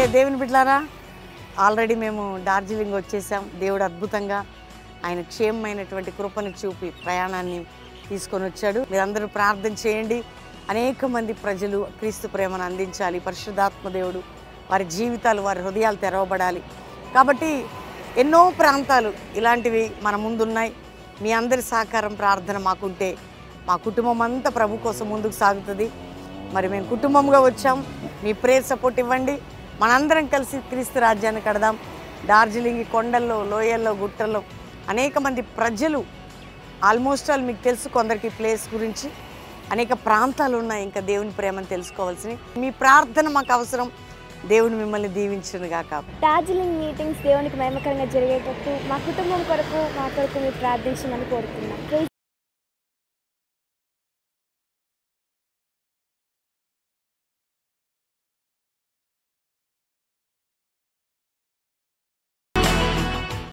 okay దేవుని బిడ్లారా already మేము డార్జిలింగ్ వచ్చేసాం దేవుడు అద్భుతంగా ఆయన క్షేమమైనటువంటి కృపను చూపి ప్రయాణాన్ని తీసుకొని వచ్చాడు మీరందరూ ప్రార్థన చేయండి అనేక మంది ప్రజలు క్రీస్తు ప్రేమను అందించాలి పరిశుద్ధాత్మ దేవుడు వారి జీవితాలు వారి హృదయాలు తెరవబడాలి కాబట్టి ఎన్నో ప్రాంతాలు ఇలాంటివి మన ముందున్నాయి మీ అందరి సహకారం ప్రార్థన మాకుంటే మా కుటుంబం అంతా ప్రభు కోసం ముందుకు సాగుతుంది మరి మేము కుటుంబంగా వచ్చాం మీ ప్రేయర్ సపోర్ట్ ఇవ్వండి మనందరం కలిసి క్రీస్తు రాజ్యాన్ని కడదాం డార్జిలింగ్ ఈ కొండల్లో లోయల్లో గుట్టల్లో అనేక మంది ప్రజలు ఆల్మోస్ట్ ఆల్ మీకు తెలుసు కొందరికి ఈ ప్లేస్ గురించి అనేక ప్రాంతాలు ఉన్నాయి ఇంకా దేవుని ప్రేమను తెలుసుకోవాల్సినవి మీ ప్రార్థన మాకు అవసరం దేవుని మిమ్మల్ని దీవించునుగా కాబట్టి డార్జిలింగ్ మీటింగ్స్ దేవునికి మహిమకరంగా జరిగేటట్టు మా కుటుంబం కొరకు మా కొరకు మీరు ప్రార్థించమని కోరుతున్నాం